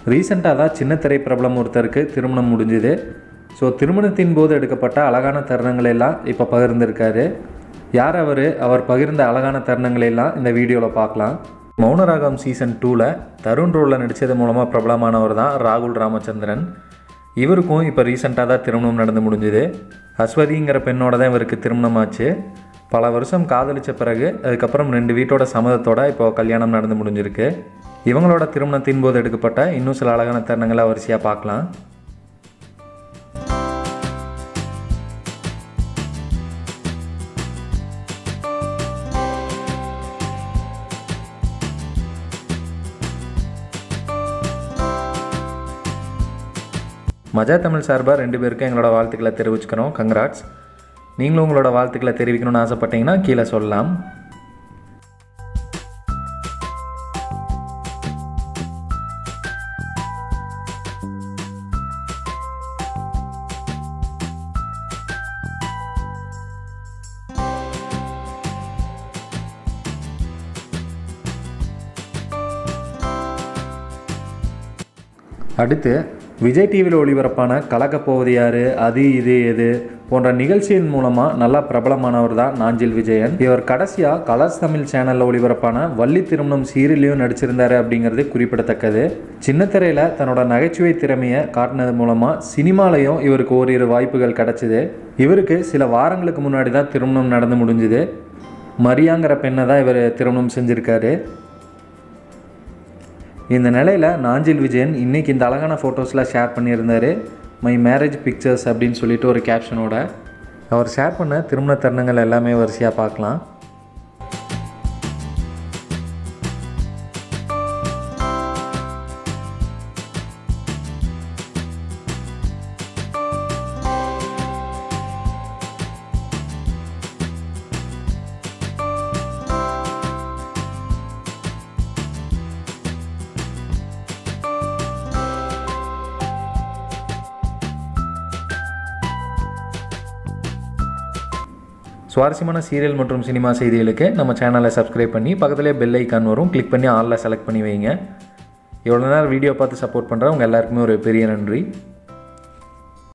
ரீசெண்டாக தான் சின்ன திரை பிரபலம் ஒருத்தருக்கு திருமணம் முடிஞ்சுது ஸோ திருமணத்தின் போது எடுக்கப்பட்ட அழகான தருணங்களை எல்லாம் இப்போ பகிர்ந்திருக்காரு யார் அவர் அவர் பகிர்ந்த அழகான தருணங்களை எல்லாம் இந்த வீடியோவில் பார்க்கலாம் மௌனராகம் சீசன் டூவில் தருண் ரோலில் நடித்தது மூலமாக பிரபலமானவர் தான் ராகுல் ராமச்சந்திரன் இவருக்கும் இப்போ ரீசெண்டாக தான் திருமணம் நடந்து முடிஞ்சுது அஸ்வதிங்கிற பெண்ணோட தான் இவருக்கு திருமணம் ஆச்சு பல வருஷம் காதலிச்ச பிறகு அதுக்கப்புறம் ரெண்டு வீட்டோட சம்மதத்தோட இப்போ கல்யாணம் நடந்து முடிஞ்சிருக்கு இவங்களோட திருமணத்தின் போது எடுக்கப்பட்ட இன்னும் சில அழகான தருணங்களை வரிசையாக பார்க்கலாம் மஜா தமிழ் சார்பாக ரெண்டு பேருக்கும் எங்களோட வாழ்த்துக்களை தெரிவிச்சுக்கிறோம் கங்க்ராட்ஸ் நீங்களும் உங்களோட வாழ்த்துக்களை தெரிவிக்கணும்னு ஆசைப்பட்டீங்கன்னா கீழே சொல்லலாம் அடுத்து விஜய் டிவியில் ஒளிபரப்பான கலக்கப்போவது யாரு அது இது எது போன்ற நிகழ்ச்சியின் மூலமாக நல்லா பிரபலமானவர் தான் நாஞ்சில் விஜயன் இவர் கடைசியாக கலர்ஸ் தமிழ் சேனலில் ஒளிபரப்பான வள்ளி திருமணம் சீரியல்லையும் நடிச்சிருந்தாரு அப்படிங்கிறது குறிப்பிடத்தக்கது சின்ன திரையில் தன்னோட நகைச்சுவை திறமையை காட்டினது மூலமாக சினிமாலையும் இவருக்கு ஓரிரு வாய்ப்புகள் கிடச்சிது இவருக்கு சில வாரங்களுக்கு முன்னாடி தான் திருமணம் நடந்து முடிஞ்சுது மரியாங்கிற பெண்ணை தான் இவர் திருமணம் செஞ்சுருக்காரு இந்த நிலையில் நாஞ்சில் விஜயன் இன்றைக்கி இந்த அழகான ஃபோட்டோஸ்லாம் ஷேர் பண்ணியிருந்தார் மை மேரேஜ் பிக்சர்ஸ் அப்படின்னு சொல்லிட்டு ஒரு கேப்ஷனோட அவர் ஷேர் பண்ண திருமண தருணங்கள் எல்லாமே வரிசையாக பார்க்கலாம் சுவாரஸ்யமான சீரியல் மற்றும் சினிமா செய்திகளுக்கு நம்ம சேனலை சப்ஸ்கிரைப் பண்ணி பக்கத்துலேயே பெல் ஐக்கான் வரும் கிளிக் பண்ணி ஆலில் செலக்ட் பண்ணி வைங்க இவ்வளோ நேரம் வீடியோ பார்த்து சப்போர்ட் பண்ணுற உங்கள் எல்லாருக்குமே ஒரு பெரிய நன்றி